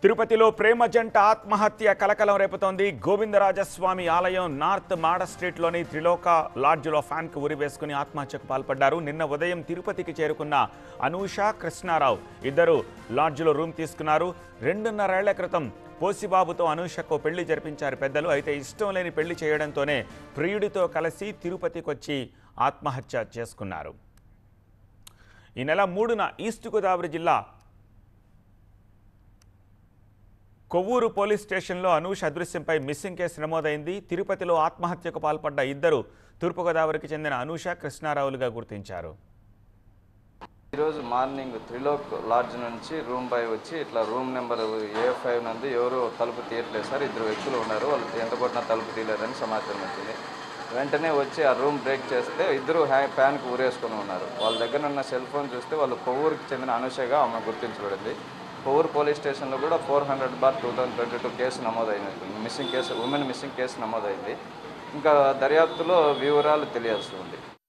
తిరుపతిలో ప్రేమ జంట ఆత్మహత్య కలకలం రేపుతోంది గోవిందరాజస్వామి ఆలయం నార్త్ మాడ స్ట్రీట్లోని త్రిలోక లాడ్జ్లో ఫ్యాన్కు ఉరి వేసుకుని ఆత్మహత్యకు పాల్పడ్డారు నిన్న ఉదయం తిరుపతికి చేరుకున్న అనూష కృష్ణారావు ఇద్దరు లాడ్జ్లో రూమ్ తీసుకున్నారు రెండున్నరేళ్ల క్రితం పోసిబాబుతో అనూషకు పెళ్లి జరిపించారు పెద్దలు అయితే ఇష్టం లేని పెళ్లి చేయడంతోనే ప్రియుడితో కలిసి తిరుపతికి వచ్చి ఆత్మహత్య చేసుకున్నారు ఈ నెల మూడున ఈస్ట్ గోదావరి జిల్లా కొవ్వూరు పోలీస్ స్టేషన్లో అనూష్ అదృశ్యంపై మిస్సింగ్ కేసు నమోదైంది తిరుపతిలో ఆత్మహత్యకు పాల్పడ్డ ఇద్దరు తూర్పుగోదావరికి చెందిన అనూష కృష్ణారావులుగా గుర్తించారు ఈరోజు మార్నింగ్ త్రిలోక్ లాడ్జ్ నుంచి రూమ్ బాయ్ వచ్చి ఇట్లా రూమ్ నెంబర్ ఏ ఫైవ్ నందు ఎవరు తలుపు తీయట్లేదు సార్ ఇద్దరు వ్యక్తులు ఉన్నారు వాళ్ళు ఎంత కొట్టినా తలుపు తీయలేదని సమాచారం వచ్చింది వెంటనే వచ్చి ఆ రూమ్ బ్రేక్ చేస్తే ఇద్దరు హ్యా ఫ్యాన్కి ఊరేసుకొని ఉన్నారు వాళ్ళ దగ్గర ఉన్న సెల్ ఫోన్ చూస్తే వాళ్ళు కొవ్వూరుకి చెందిన అనుషగా ఆమె గుర్తించబడింది కొవ్వూరు పోలీస్ స్టేషన్లో కూడా four hundred bar two thousand twenty two case నమోదైనట్టు missing case women missing case నమోదైంది ఇంకా దర్యాప్తులో వివరాలు తెలియాల్సి ఉంది